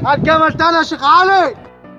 هات جمل تاني يا شيخ علي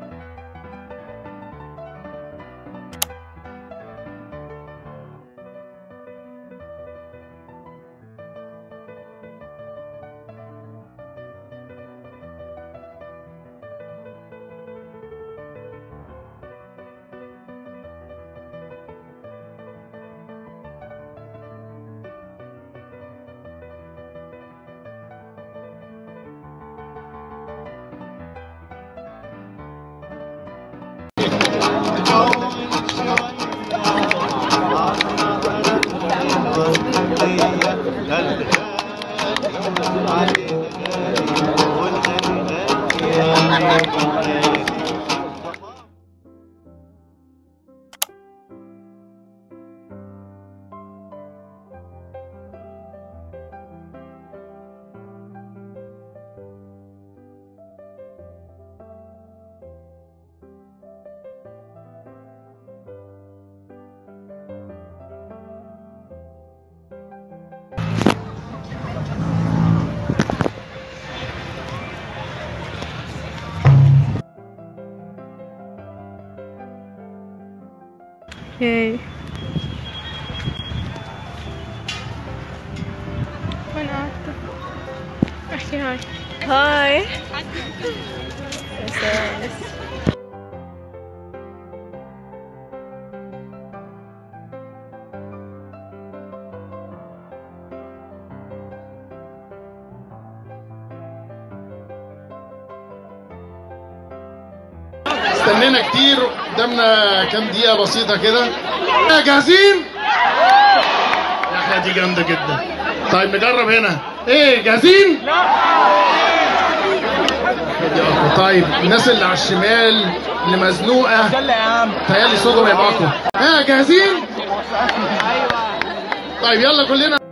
Yay. وين قعدت؟ احكي هاي هاي استنينا كتير قدامنا كام دقيقة بسيطة كده جاهزين؟ يا اخي دي جامدة جدا طيب نجرب هنا ايه جاهزين؟ لا طيب الناس اللي على الشمال اللي مزنوقة تهيألي صوتهم هيبقى أقوى ها جاهزين؟ طيب يلا كلنا